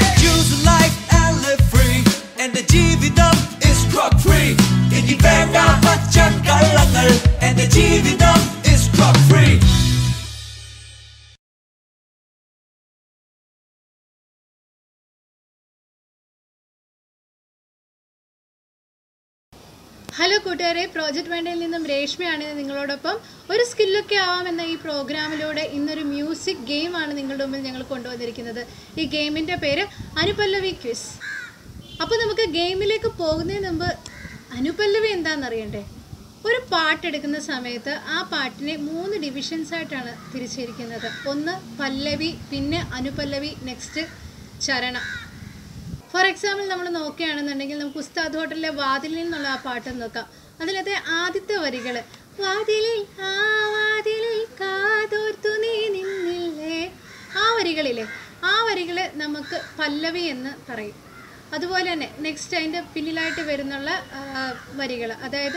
Choose life and live free. എന്റെ ജീവിതം is drug free. ഇനി വേണ്ട പച്ചക്കള്ളങ്ങൾ. എന്റെ ജീവിതം is drug free. ഹലോ കൂട്ടുകാരെ പ്രോജക്റ്റ് വേണ്ടയിൽ നിന്നും രേഷ്മയാണ് ഇത് നിങ്ങളോടൊപ്പം ഒരു സ്കില്ലൊക്കെ ആവാം എന്ന ഈ പ്രോഗ്രാമിലൂടെ ഇന്നൊരു മ്യൂസിക് ഗെയിമാണ് നിങ്ങളുടെ മുമ്പിൽ ഞങ്ങൾ കൊണ്ടുവന്നിരിക്കുന്നത് ഈ ഗെയിമിൻ്റെ പേര് അനുപല്ലവി ക്വിസ് അപ്പോൾ നമുക്ക് ഗെയിമിലേക്ക് പോകുന്നതിന് മുമ്പ് അനുപല്ലവി എന്താണെന്ന് അറിയണ്ടേ ഒരു പാട്ടെടുക്കുന്ന സമയത്ത് ആ പാട്ടിനെ മൂന്ന് ഡിവിഷൻസ് ആയിട്ടാണ് തിരിച്ചിരിക്കുന്നത് ഒന്ന് പല്ലവി പിന്നെ അനുപല്ലവി നെക്സ്റ്റ് ചരണം ഫോർ എക്സാമ്പിൾ നമ്മൾ നോക്കുകയാണെന്നുണ്ടെങ്കിൽ നമുക്ക് ഉസ്താദ് ഹോട്ടലിലെ വാതിലിൽ നിന്നുള്ള ആ പാട്ട് നോക്കാം അതിലത്തെ ആദ്യത്തെ വരികൾ വാതിലിൽ ആ വാതിലിൽ കാതോർത്തു നീ നിന്നില്ലേ ആ വരികളിലെ ആ വരികൾ നമുക്ക് പല്ലവി എന്ന് പറയും അതുപോലെ തന്നെ നെക്സ്റ്റ് അതിൻ്റെ പിന്നിലായിട്ട് വരുന്നുള്ള വരികൾ അതായത്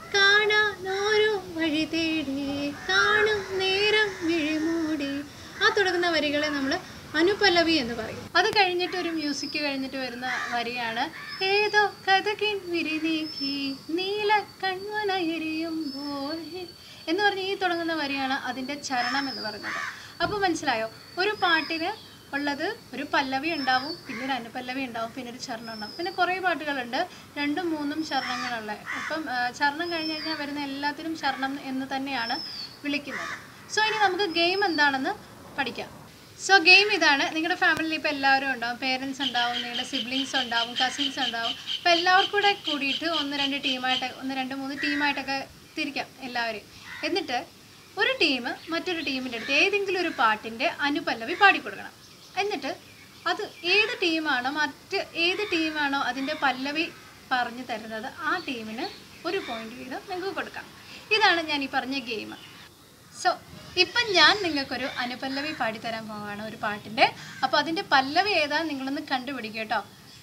കാണാനോരോ വഴി തേടി കാണും നേരം വിഴിമൂടി ആ തുടങ്ങുന്ന വരികളെ നമ്മൾ അനുപല്ലവി എന്ന് പറയും അത് കഴിഞ്ഞിട്ട് ഒരു മ്യൂസിക് കഴിഞ്ഞിട്ട് വരുന്ന വരിയാണ് ഏതോ കഥകിൻ വിരി നീക്കി നീല കൺമന എരിയുമ്പോൾ എന്ന് പറഞ്ഞ് ഈ തുടങ്ങുന്ന വരിയാണ് അതിൻ്റെ ചരണം എന്ന് പറയുന്നത് അപ്പോൾ മനസ്സിലായോ ഒരു പാട്ടിന് ഉള്ളത് ഒരു പല്ലവി ഉണ്ടാവും പിന്നെ ഒരു അനുപല്ലവി ഉണ്ടാവും പിന്നെ ഒരു ചരണം ഉണ്ടാവും പിന്നെ കുറേ പാട്ടുകളുണ്ട് രണ്ടും മൂന്നും ചരണങ്ങളുള്ള അപ്പം ആ, ചരണം കഴിഞ്ഞ് കഴിഞ്ഞാൽ വരുന്ന എല്ലാത്തിനും ചരണം എന്ന് തന്നെയാണ് വിളിക്കുന്നത് സോ ഇനി നമുക്ക് ഗെയിം എന്താണെന്ന് പഠിക്കാം സോ ഗെയിം ഇതാണ് നിങ്ങളുടെ ഫാമിലിയിൽ ഇപ്പോൾ എല്ലാവരും ഉണ്ടാവും പേരൻസ് ഉണ്ടാവും നിങ്ങളുടെ സിബ്ലിങ്സ് ഉണ്ടാവും കസിൻസ് ഉണ്ടാവും അപ്പോൾ എല്ലാവർക്കും കൂടെ കൂടിയിട്ട് ഒന്ന് രണ്ട് ടീമായിട്ട് ഒന്ന് രണ്ട് മൂന്ന് ടീമായിട്ടൊക്കെ തിരിക്കാം എല്ലാവരെയും എന്നിട്ട് ഒരു ടീം മറ്റൊരു ടീമിൻ്റെ അടുത്ത് ഏതെങ്കിലും ഒരു പാട്ടിൻ്റെ അനുപല്ലവി പാടിക്കൊടുക്കണം എന്നിട്ട് അത് ഏത് ടീമാണോ മറ്റ് ഏത് ടീമാണോ അതിൻ്റെ പല്ലവി പറഞ്ഞു തരുന്നത് ആ ടീമിന് ഒരു പോയിന്റ് വീതം നിങ്ങൾക്ക് കൊടുക്കാം ഇതാണ് ഞാൻ ഈ പറഞ്ഞ ഗെയിം സോ ഇപ്പം ഞാൻ നിങ്ങൾക്കൊരു അനുപല്ലവി പാടിത്തരാൻ പോവാണ് ഒരു പാട്ടിൻ്റെ അപ്പോൾ അതിൻ്റെ പല്ലവി ഏതാ നിങ്ങളൊന്ന് കണ്ടുപിടിക്കുക കേട്ടോ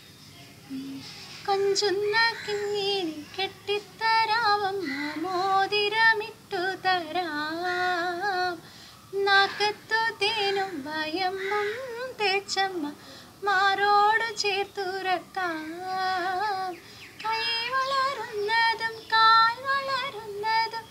കൊഞ്ചുന്ന കിങ്ങിണി കെട്ടിത്തരാവമ്മ മോതിരമിട്ടു തരാം നാക്കത്തു തേനും വയമ്മും തേച്ചമ്മ മാറോട് ചേർത്തുരക്കാം കൈ വളരുന്നതും കാൽ വളരുന്നതും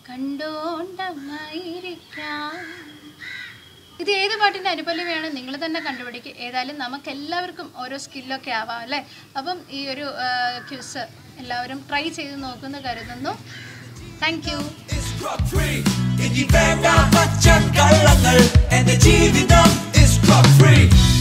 കണ്ടോണ്ടമായിരിക്കാം ഇത് ഏത് പാട്ടിൻ്റെ അനുപല്ലവിയാണ് നിങ്ങൾ തന്നെ പിടിക്കുക ഏതായാലും നമുക്ക് എല്ലാവർക്കും ഓരോ സ്കില്ലൊക്കെ ആവാം അല്ലേ അപ്പം ഈ ഒരു ക്യൂസ് എല്ലാവരും ട്രൈ ചെയ്ത് നോക്കുമെന്ന് കരുതുന്നു thank you is drug free. ഇനി വേണ്ട പച്ചക്കള്ളങ്ങൾ. എന്റെ ജീവിതം is drug free.